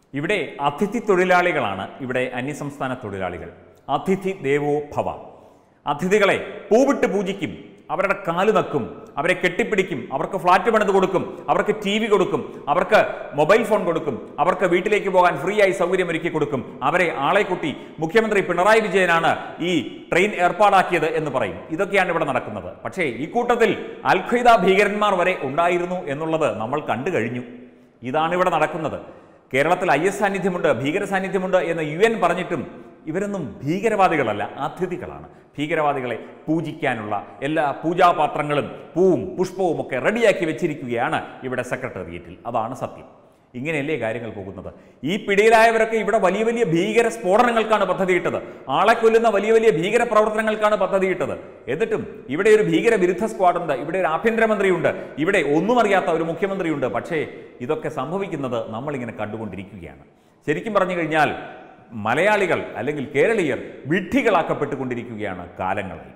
ഇവിടെ അതിഥി തൊഴിലാളികളാണ് ഇവിടെ അന്യസംസ്ഥാന തൊഴിലാളികൾ അതിഥി ദേവോ ഭവ അതിഥികളെ പൂവിട്ട് പൂജിക്കും അവരുടെ കാല് നക്കും അവരെ കെട്ടിപ്പിടിക്കും അവർക്ക് ഫ്ലാറ്റ് പണിത് കൊടുക്കും അവർക്ക് ടി വി കൊടുക്കും അവർക്ക് മൊബൈൽ ഫോൺ കൊടുക്കും അവർക്ക് വീട്ടിലേക്ക് പോകാൻ ഫ്രീ ആയി സൗകര്യമൊരുക്കി കൊടുക്കും അവരെ ആളെ കുട്ടി മുഖ്യമന്ത്രി പിണറായി വിജയനാണ് ഈ ട്രെയിൻ ഏർപ്പാടാക്കിയത് എന്ന് പറയും ഇതൊക്കെയാണ് ഇവിടെ നടക്കുന്നത് പക്ഷേ ഈ കൂട്ടത്തിൽ അൽ ഖ്വയ്ദ ഭീകരന്മാർ വരെ ഉണ്ടായിരുന്നു എന്നുള്ളത് നമ്മൾ കണ്ടു കഴിഞ്ഞു ഇതാണ് ഇവിടെ നടക്കുന്നത് കേരളത്തിൽ ഐ എസ് സാന്നിധ്യമുണ്ട് ഭീകര സാന്നിധ്യമുണ്ട് എന്ന് യു എൻ പറഞ്ഞിട്ടും ഇവരൊന്നും ഭീകരവാദികളല്ല അതിഥികളാണ് ഭീകരവാദികളെ പൂജിക്കാനുള്ള എല്ലാ പൂജാപാത്രങ്ങളും പൂവും പുഷ്പവും ഒക്കെ റെഡിയാക്കി വെച്ചിരിക്കുകയാണ് ഇവിടെ സെക്രട്ടേറിയറ്റിൽ അതാണ് സത്യം ഇങ്ങനെയല്ലേ കാര്യങ്ങൾ പോകുന്നത് ഈ പിടിയിലായവരൊക്കെ ഇവിടെ വലിയ വലിയ ഭീകര സ്ഫോടനങ്ങൾക്കാണ് പദ്ധതിയിട്ടത് ആളെ കൊല്ലുന്ന വലിയ വലിയ ഭീകര പ്രവർത്തനങ്ങൾക്കാണ് പദ്ധതിയിട്ടത് എന്നിട്ടും ഇവിടെ ഒരു ഭീകര വിരുദ്ധ സ്ക്വാഡുണ്ട് ഇവിടെ ഒരു ആഭ്യന്തരമന്ത്രിയുണ്ട് ഇവിടെ ഒന്നും അറിയാത്ത ഒരു മുഖ്യമന്ത്രിയുണ്ട് പക്ഷേ ഇതൊക്കെ സംഭവിക്കുന്നത് നമ്മളിങ്ങനെ കണ്ടുകൊണ്ടിരിക്കുകയാണ് ശരിക്കും പറഞ്ഞു കഴിഞ്ഞാൽ മലയാളികൾ അല്ലെങ്കിൽ കേരളീയർ വിഡ്ഢികളാക്കപ്പെട്ടുകൊണ്ടിരിക്കുകയാണ് കാലങ്ങളായി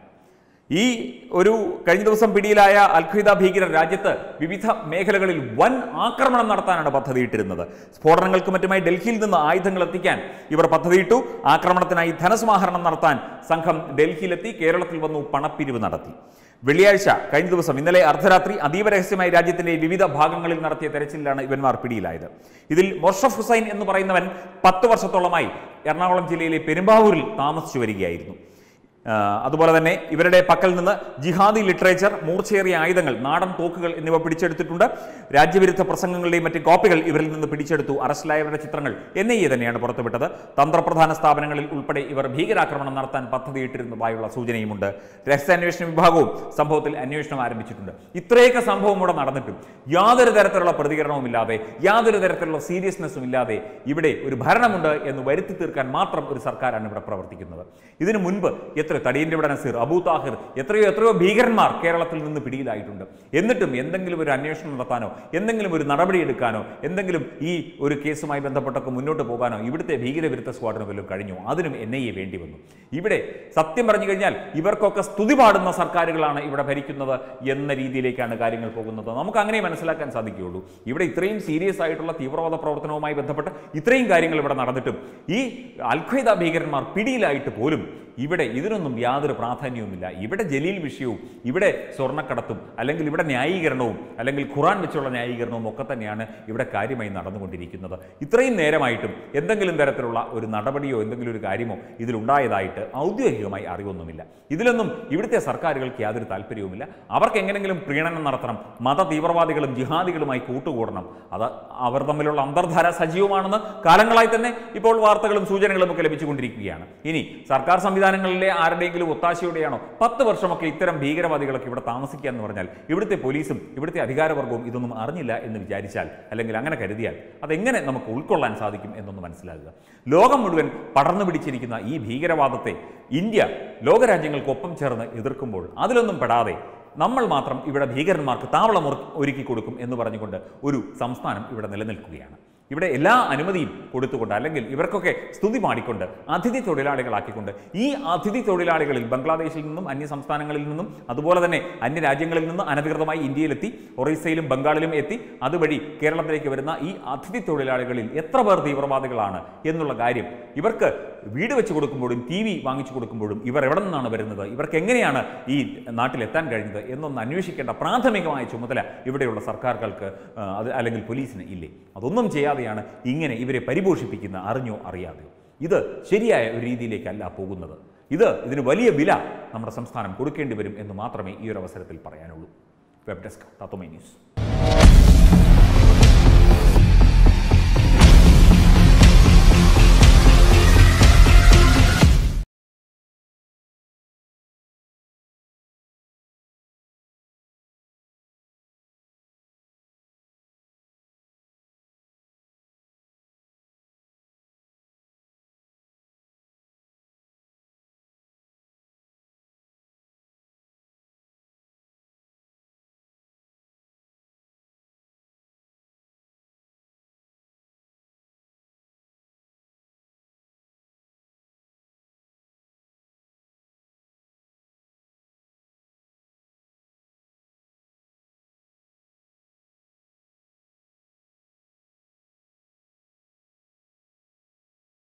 ഈ ഒരു കഴിഞ്ഞ ദിവസം പിടിയിലായ അൽഖ്വയ്ദ ഭീകരർ രാജ്യത്ത് വിവിധ മേഖലകളിൽ വൻ ആക്രമണം നടത്താനാണ് പദ്ധതിയിട്ടിരുന്നത് സ്ഫോടനങ്ങൾക്ക് മറ്റുമായി ഡൽഹിയിൽ നിന്ന് ആയുധങ്ങൾ എത്തിക്കാൻ ഇവർ പദ്ധതിയിട്ടു ആക്രമണത്തിനായി ധനസമാഹരണം നടത്താൻ സംഘം ഡൽഹിയിലെത്തി കേരളത്തിൽ വന്നു പണപ്പിരിവ് നടത്തി വെള്ളിയാഴ്ച കഴിഞ്ഞ ദിവസം ഇന്നലെ അർദ്ധരാത്രി അതീവ രഹസ്യമായി രാജ്യത്തിന്റെ വിവിധ ഭാഗങ്ങളിൽ നടത്തിയ തെരച്ചിലിലാണ് ഇവന്മാർ പിടിയിലായത് ഇതിൽ മൊഷഫ് ഹുസൈൻ എന്ന് പറയുന്നവൻ പത്ത് വർഷത്തോളമായി എറണാകുളം ജില്ലയിലെ പെരുമ്പാവൂരിൽ താമസിച്ചു വരികയായിരുന്നു ആ, അതുപോലെ തന്നെ ഇവരുടെ പക്കൽ നിന്ന് ജിഹാദി ലിറ്ററേച്ചർ മൂർച്ചയേറിയ ആയുധങ്ങൾ നാടൻ തോക്കുകൾ എന്നിവ പിടിച്ചെടുത്തിട്ടുണ്ട് രാജ്യവിരുദ്ധ പ്രസംഗങ്ങളുടെയും മറ്റ് കോപ്പികൾ ഇവരിൽ നിന്ന് പിടിച്ചെടുത്തു അറസ്റ്റിലായവരുടെ ചിത്രങ്ങൾ എൻ ഐ എ തന്നെയാണ് പുറത്തുവിട്ടത് തന്ത്രപ്രധാന സ്ഥാപനങ്ങളിൽ ഉൾപ്പെടെ ഇവർ ഭീകരാക്രമണം നടത്താൻ പദ്ധതിയിട്ടിരുന്നതായുള്ള സൂചനയുമുണ്ട് രഹസ്യാന്വേഷണ വിഭാഗവും സംഭവത്തിൽ അന്വേഷണം ആരംഭിച്ചിട്ടുണ്ട് ഇത്രയൊക്കെ സംഭവം ഇവിടെ നടന്നിട്ടും യാതൊരു തരത്തിലുള്ള പ്രതികരണവുമില്ലാതെ യാതൊരു തരത്തിലുള്ള സീരിയസ്നെസ്സും ഇല്ലാതെ ഇവിടെ ഒരു ഭരണമുണ്ട് എന്ന് വരുത്തി തീർക്കാൻ മാത്രം ഒരു സർക്കാരാണ് ഇവിടെ പ്രവർത്തിക്കുന്നത് ഇതിനു മുൻപ് എത്ര തടിയൻ്റെ ഇവിടെ നസീർ അബൂ താഹിർ എത്രയോ എത്രയോ ഭീകരന്മാർ കേരളത്തിൽ നിന്ന് പിടിയിലായിട്ടുണ്ട് എന്നിട്ടും എന്തെങ്കിലും ഒരു അന്വേഷണം നടത്താനോ എന്തെങ്കിലും ഒരു നടപടി എടുക്കാനോ എന്തെങ്കിലും ഈ ഒരു കേസുമായി ബന്ധപ്പെട്ടൊക്കെ മുന്നോട്ട് പോകാനോ ഇവിടുത്തെ ഭീകരവിരുദ്ധ സ്ക്വാഡിന് വല്ലതും കഴിഞ്ഞു അതിനും എൻ ഐ എ വേണ്ടി വന്നു ഇവിടെ സത്യം പറഞ്ഞു കഴിഞ്ഞാൽ ഇവർക്കൊക്കെ സ്തുതി പാടുന്ന സർക്കാരുകളാണ് ഇവിടെ ഭരിക്കുന്നത് എന്ന രീതിയിലേക്കാണ് കാര്യങ്ങൾ പോകുന്നത് നമുക്ക് അങ്ങനെ മനസ്സിലാക്കാൻ സാധിക്കുകയുള്ളൂ ഇവിടെ ഇത്രയും സീരിയസ് ആയിട്ടുള്ള തീവ്രവാദ പ്രവർത്തനവുമായി ബന്ധപ്പെട്ട് ഇത്രയും കാര്യങ്ങൾ ഇവിടെ നടന്നിട്ടും ഈ അൽഖ്വയ്ദ ഭീകരന്മാർ പിടിയിലായിട്ട് പോലും ഇവിടെ ഇതിനൊന്നും യാതൊരു പ്രാധാന്യവുമില്ല ഇവിടെ ജലീൽ വിഷയവും ഇവിടെ സ്വർണ്ണക്കടത്തും അല്ലെങ്കിൽ ഇവിടെ ന്യായീകരണവും അല്ലെങ്കിൽ ഖുറാൻ വെച്ചുള്ള ന്യായീകരണവും ഒക്കെ തന്നെയാണ് ഇവിടെ കാര്യമായി നടന്നുകൊണ്ടിരിക്കുന്നത് ഇത്രയും നേരമായിട്ടും എന്തെങ്കിലും തരത്തിലുള്ള ഒരു നടപടിയോ എന്തെങ്കിലും ഒരു കാര്യമോ ഇതിലുണ്ടായതായിട്ട് ഔദ്യോഗികമായി അറിവൊന്നുമില്ല ഇതിലൊന്നും ഇവിടുത്തെ സർക്കാരുകൾക്ക് യാതൊരു താല്പര്യവുമില്ല അവർക്ക് എങ്ങനെങ്കിലും പ്രീണനം നടത്തണം മത തീവ്രവാദികളും ജിഹാദികളുമായി കൂട്ടുകൂടണം അത് അവർ തമ്മിലുള്ള അന്തർധാര സജീവമാണെന്ന് കാലങ്ങളായി തന്നെ ഇപ്പോൾ വാർത്തകളും സൂചനകളും ഒക്കെ ലഭിച്ചുകൊണ്ടിരിക്കുകയാണ് ഇനി സർക്കാർ സംവിധാനങ്ങളിലെ ആരുടെയെങ്കിലും ഒത്താശയോടെയാണോ പത്ത് വർഷമൊക്കെ ഇത്തരം ഭീകരവാദികളൊക്കെ ഇവിടെ താമസിക്കുക എന്ന് പറഞ്ഞാൽ ഇവിടുത്തെ പോലീസും ഇവിടുത്തെ അധികാരവർഗവും ഇതൊന്നും അറിഞ്ഞില്ല എന്ന് വിചാരിച്ചാൽ അല്ലെങ്കിൽ അങ്ങനെ കരുതിയാൽ അതെങ്ങനെ നമുക്ക് ഉൾക്കൊള്ളാൻ സാധിക്കും എന്നൊന്ന് മനസ്സിലാകുക ലോകം മുഴുവൻ പടർന്നു പിടിച്ചിരിക്കുന്ന ഈ ഭീകരവാദത്തെ ഇന്ത്യ ലോകരാജ്യങ്ങൾക്കൊപ്പം ചേർന്ന് എതിർക്കുമ്പോൾ അതിലൊന്നും പെടാതെ നമ്മൾ മാത്രം ഇവിടെ ഭീകരന്മാർക്ക് താവളം ഒരു- ഒരുക്കി കൊടുക്കും എന്ന് പറഞ്ഞുകൊണ്ട് ഒരു സംസ്ഥാനം ഇവിടെ നിലനിൽക്കുകയാണ് ഇവിടെ എല്ലാ അനുമതിയും കൊടുത്തുകൊണ്ട് അല്ലെങ്കിൽ ഇവർക്കൊക്കെ സ്തുതി പാടിക്കൊണ്ട് അതിഥി തൊഴിലാളികളാക്കിക്കൊണ്ട് ഈ അതിഥി തൊഴിലാളികളിൽ ബംഗ്ലാദേശിൽ നിന്നും അന്യ സംസ്ഥാനങ്ങളിൽ നിന്നും അതുപോലെ തന്നെ അന്യ രാജ്യങ്ങളിൽ നിന്ന് അനധികൃതമായി ഇന്ത്യയിലെത്തി ഒറീസയിലും ബംഗാളിലും എത്തി അതുവഴി കേരളത്തിലേക്ക് വരുന്ന ഈ അതിഥി തൊഴിലാളികളിൽ എത്ര പേർ തീവ്രവാദികളാണ് എന്നുള്ള കാര്യം ഇവർക്ക് വീട് വെച്ച് കൊടുക്കുമ്പോഴും ടി വി വാങ്ങിച്ചു കൊടുക്കുമ്പോഴും ഇവർ എവിടെ നിന്നാണ് വരുന്നത് ഇവർക്ക് എങ്ങനെയാണ് ഈ നാട്ടിലെത്താൻ കഴിഞ്ഞത് എന്നൊന്ന് അന്വേഷിക്കേണ്ട പ്രാഥമികമായ ചുമതല ഇവിടെയുള്ള സർക്കാരുകൾക്ക് ആ, അത് അല്ലെങ്കിൽ പോലീസിന് ഇല്ലേ അതൊന്നും ചെയ്യാതെയാണ് ഇങ്ങനെ ഇവരെ പരിപോഷിപ്പിക്കുന്ന അറിഞ്ഞോ അറിയാതെയോ ഇത് ശരിയായ ഒരു രീതിയിലേക്കല്ല പോകുന്നത് ഇത് ഇതിന് വലിയ വില നമ്മുടെ സംസ്ഥാനം കൊടുക്കേണ്ടി വരും എന്ന് മാത്രമേ ഈ ഒരു അവസരത്തിൽ പറയാനുള്ളൂ വെബ് ഡെസ്ക് തത്വമൈ ന്യൂസ്